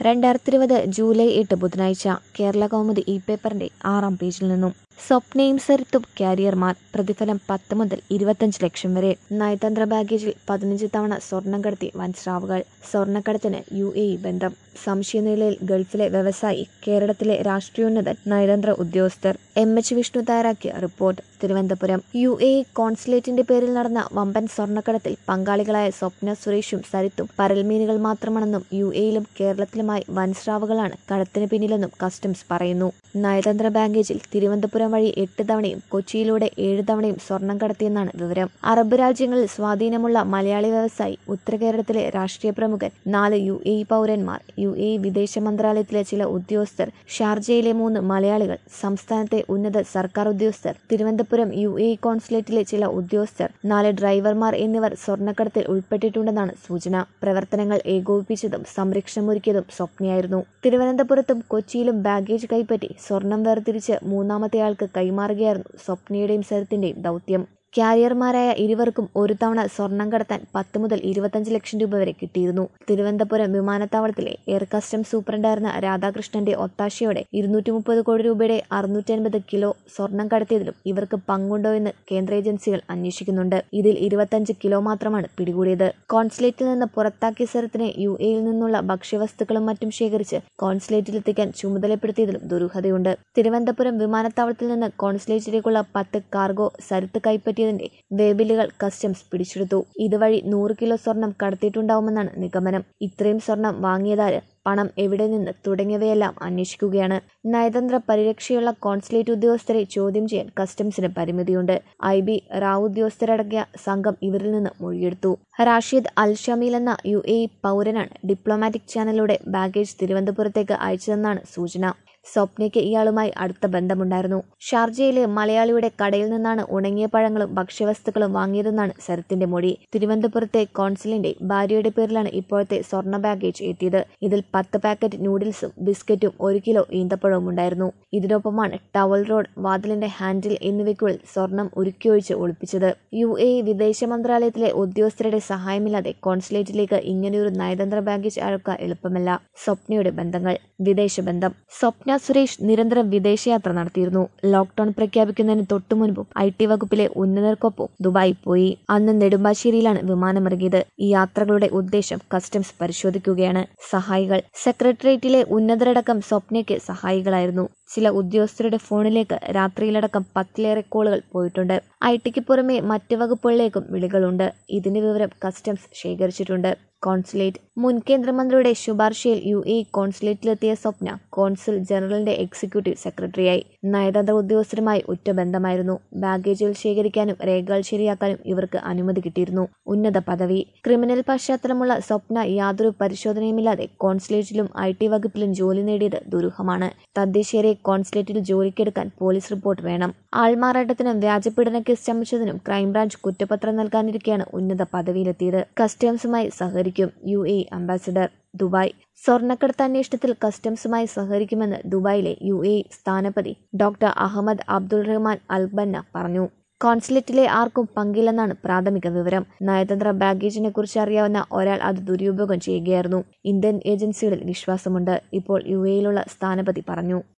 രണ്ടായിരത്തി ഇരുപത് ജൂലൈ എട്ട് ബുധനാഴ്ച കേരള കൗമുദി ഇ പേപ്പറിന്റെ ആറാം പേജിൽ നിന്നും സ്വപ്നയും സരിത്തും കാരിയർമാർ പ്രതിഫലം പത്ത് മുതൽ ഇരുപത്തഞ്ച് ലക്ഷം വരെ നയതന്ത്ര ബാഗേജിൽ പതിനഞ്ച് തവണ സ്വർണം കടത്തി വൻസ്രാവുകൾ സ്വർണ്ണക്കടത്തിന് യു എ ഇ ബന്ധം സംശയനിലയിൽ ഗൾഫിലെ വ്യവസായി കേരളത്തിലെ രാഷ്ട്രീയോന്നതൻ നയതന്ത്ര ഉദ്യോഗസ്ഥർ എം എച്ച് വിഷ്ണു തയ്യാറാക്കിയ report Thiruvananthapuram U A E കോൺസുലേറ്റിന്റെ പേരിൽ നടന്ന വമ്പൻ സ്വർണ്ണക്കടത്തിൽ പങ്കാളികളായ സ്വപ്ന സുരേഷും സരിത്തും പരൽമീനുകൾ മാത്രമാണെന്നും യു എയിലും കേരളത്തിലുമായി വൻസ്രാവുകളാണ് കടത്തിന് പിന്നിലെന്നും കസ്റ്റംസ് പറയുന്നു നയതന്ത്ര ബാഗേജിൽ തിരുവനന്തപുരം വഴി എട്ട് തവണയും കൊച്ചിയിലൂടെ ഏഴ് തവണയും സ്വർണം കടത്തിയെന്നാണ് വിവരം അറബ് രാജ്യങ്ങളിൽ സ്വാധീനമുള്ള മലയാളി വ്യവസായി ഉത്തരകേരളത്തിലെ രാഷ്ട്രീയ പ്രമുഖൻ നാല് യു എ ഇ പൗരന്മാർ യു എ ഇ വിദേശ മന്ത്രാലയത്തിലെ ചില ഉദ്യോഗസ്ഥർ ഷാർജയിലെ മൂന്ന് മലയാളികൾ സംസ്ഥാനത്തെ ഉന്നത സർക്കാർ ഉദ്യോഗസ്ഥർ തിരുവനന്തപുരം യു എ ഇ കോൺസുലേറ്റിലെ ചില ഉദ്യോഗസ്ഥർ നാല് ഡ്രൈവർമാർ എന്നിവർ സ്വർണ്ണക്കടത്തിൽ ഉൾപ്പെട്ടിട്ടുണ്ടെന്നാണ് സൂചന പ്രവർത്തനങ്ങൾ ഏകോപിപ്പിച്ചതും സംരക്ഷണമൊരുക്കിയതും സ്വപ്നയായിരുന്നു തിരുവനന്തപുരത്തും കൊച്ചിയിലും ബാഗേജ് കൈപ്പറ്റി സ്വർണം വേർതിരിച്ച് മൂന്നാമത്തെ ആൾക്ക് കൈമാറുകയായിരുന്നു സ്വപ്നയുടെയും സരിത്തിന്റെയും ദൗത്യം ക്യാരിയർമാരായ ഇരുവർക്കും ഒരു തവണ സ്വർണം കടത്താൻ പത്ത് മുതൽ ഇരുപത്തഞ്ച് ലക്ഷം രൂപ വരെ കിട്ടിയിരുന്നു തിരുവനന്തപുരം വിമാനത്താവളത്തിലെ എയർ കസ്റ്റംസ് സൂപ്രണ്ടായിരുന്ന രാധാകൃഷ്ണന്റെ ഒത്താശയോടെ ഇരുന്നൂറ്റി മുപ്പത് കോടി രൂപയുടെ അറുന്നൂറ്റി അൻപത് കിലോ സ്വർണം കടത്തിയതിലും ഇവർക്ക് പങ്കുണ്ടോ എന്ന് കേന്ദ്ര ഏജൻസികൾ അന്വേഷിക്കുന്നുണ്ട് ഇതിൽ ഇരുപത്തഞ്ച് കിലോ മാത്രമാണ് പിടികൂടിയത് കോൺസുലേറ്റിൽ നിന്ന് പുറത്താക്കിയ സ്ഥലത്തിന് യു എയിൽ നിന്നുള്ള ഭക്ഷ്യവസ്തുക്കളും മറ്റും ശേഖരിച്ച് കോൺസുലേറ്റിലെത്തിക്കാൻ ചുമതലപ്പെടുത്തിയതിലും ദുരൂഹതയുണ്ട് തിരുവനന്തപുരം വിമാനത്താവളത്തിൽ നിന്ന് കോൺസുലേറ്റിലേക്കുള്ള പത്ത് കാർഗോ സരിത്ത് കൈപ്പറ്റിയതിന്റെ വേബിലുകൾ കസ്റ്റംസ് പിടിച്ചെടുത്തു ഇതുവഴി നൂറ് കിലോ സ്വർണം കടത്തിയിട്ടുണ്ടാവുമെന്നാണ് നിഗമനം ഇത്രയും സ്വർണം വാങ്ങിയതാര് പണം എവിടെ നിന്ന് തുടങ്ങിയവയെല്ലാം അന്വേഷിക്കുകയാണ് നയതന്ത്ര പരിരക്ഷയുള്ള കോൺസുലേറ്റ് ഉദ്യോഗസ്ഥരെ ചോദ്യം ചെയ്യാൻ കസ്റ്റംസിന് പരിമിതിയുണ്ട് ഐ ബി റാവു ഉദ്യോഗസ്ഥരടങ്ങിയ സംഘം ഇവരിൽ നിന്ന് മൊഴിയെടുത്തു റാഷിദ് അൽ ഷമീൽ എന്ന യു എ പൗരനാണ് ഡിപ്ലോമാറ്റിക് ചാനലിലൂടെ ബാഗേജ് തിരുവനന്തപുരത്തേക്ക് അയച്ചതെന്നാണ് സൂചന സ്വപ്നയ്ക്ക് ഇയാളുമായി അടുത്ത ബന്ധമുണ്ടായിരുന്നു ഷാർജയിലെ മലയാളിയുടെ കടയിൽ നിന്നാണ് ഉണങ്ങിയ പഴങ്ങളും ഭക്ഷ്യവസ്തുക്കളും വാങ്ങിയതെന്നാണ് സരത്തിന്റെ മൊഴി തിരുവനന്തപുരത്തെ കോൺസുലിന്റെ ഭാര്യയുടെ പേരിലാണ് ഇപ്പോഴത്തെ സ്വർണ്ണ ബാഗേജ് എത്തിയത് ഇതിൽ പത്ത് പാക്കറ്റ് നൂഡിൽസും ബിസ്ക്കറ്റും ഒരു കിലോ ഈന്തപ്പഴവും ഉണ്ടായിരുന്നു ഇതിനൊപ്പമാണ് ടവൽ റോഡ് വാതിലിന്റെ ഹാൻഡിൽ എന്നിവയ്ക്കുള്ളിൽ സ്വർണം ഉരുക്കിയൊഴിച്ച് ഒളിപ്പിച്ചത് യു എ വിദേശ മന്ത്രാലയത്തിലെ ഉദ്യോഗസ്ഥരുടെ സഹായമില്ലാതെ കോൺസുലേറ്റിലേക്ക് ഇങ്ങനെയൊരു നയതന്ത്ര ബാഗേജ് അയക്കുക എളുപ്പമല്ല സ്വപ്നയുടെ ബന്ധങ്ങൾ വിദേശ ബന്ധം സ്വപ്ന സുരേഷ് നിരന്തരം വിദേശയാത്ര നടത്തിയിരുന്നു ലോക്ഡൌൺ പ്രഖ്യാപിക്കുന്നതിന് തൊട്ടുമുൻപും ഐ ടി വകുപ്പിലെ ഉന്നതർക്കൊപ്പം ദുബായി പോയി അന്ന് നെടുമ്പാശ്ശേരിയിലാണ് വിമാനമിറങ്ങിയത് ഈ യാത്രകളുടെ ഉദ്ദേശം കസ്റ്റംസ് പരിശോധിക്കുകയാണ് സഹായികൾ സെക്രട്ടേറിയറ്റിലെ ഉന്നതരടക്കം സ്വപ്നയ്ക്ക് സഹായികളായിരുന്നു ചില ഉദ്യോഗസ്ഥരുടെ ഫോണിലേക്ക് രാത്രിയിലടക്കം പത്തിലേറെ കോളുകൾ പോയിട്ടുണ്ട് ഐ ടിക്ക് പുറമെ മറ്റ് വകുപ്പുകളിലേക്കും വിളികളുണ്ട് ഇതിന്റെ വിവരം കസ്റ്റംസ് ശേഖരിച്ചിട്ടുണ്ട് കോൺസുലേറ്റ് മുൻ കേന്ദ്രമന്ത്രിയുടെ ശുപാർശയിൽ യു എ കോൺസുലേറ്റിലെത്തിയ സ്വപ്ന കോൺസുൽ ജനറലിന്റെ എക്സിക്യൂട്ടീവ് സെക്രട്ടറിയായി നയതന്ത്ര ഉദ്യോഗസ്ഥരുമായി ഉറ്റ ബന്ധമായിരുന്നു ബാഗേജുകൾ ശേഖരിക്കാനും രേഖകൾ ശരിയാക്കാനും ഇവർക്ക് അനുമതി കിട്ടിയിരുന്നു ഉന്നത പദവി ക്രിമിനൽ പശ്ചാത്തലമുള്ള സ്വപ്ന യാതൊരു പരിശോധനയുമില്ലാതെ കോൺസുലേറ്റിലും ഐ ടി വകുപ്പിലും ജോലി നേടിയത് ദുരൂഹമാണ് തദ്ദേശീയരെ കോൺസുലേറ്റിൽ ജോലിക്കെടുക്കാൻ പോലീസ് റിപ്പോർട്ട് വേണം ആൾമാറാട്ടത്തിനും വ്യാജപീഡന കേസ് ചമച്ചതിനും ക്രൈംബ്രാഞ്ച് കുറ്റപത്രം നൽകാനിരിക്കെയാണ് ഉന്നത പദവിയിലെത്തിയത് കസ്റ്റംസുമായി സഹകരിക്കും യു എ അംബാസിഡർ ദുബായ് സ്വർണ്ണക്കടത്ത് അന്വേഷണത്തിൽ കസ്റ്റംസുമായി സഹകരിക്കുമെന്ന് ദുബായിലെ യു എ സ്ഥാനപതി doctor Ahmed Abdul Rahman Albanna പറഞ്ഞു കോൺസുലേറ്റിലെ ആർക്കും പങ്കില്ലെന്നാണ് പ്രാഥമിക വിവരം നയതന്ത്ര ബാഗേജിനെ കുറിച്ച് അറിയാവുന്ന ഒരാൾ അത് ദുരുപയോഗം ചെയ്യുകയായിരുന്നു ഇന്ത്യൻ ഏജൻസികളിൽ വിശ്വാസമുണ്ട് ഇപ്പോൾ യു എയിലുള്ള സ്ഥാനപതി പറഞ്ഞു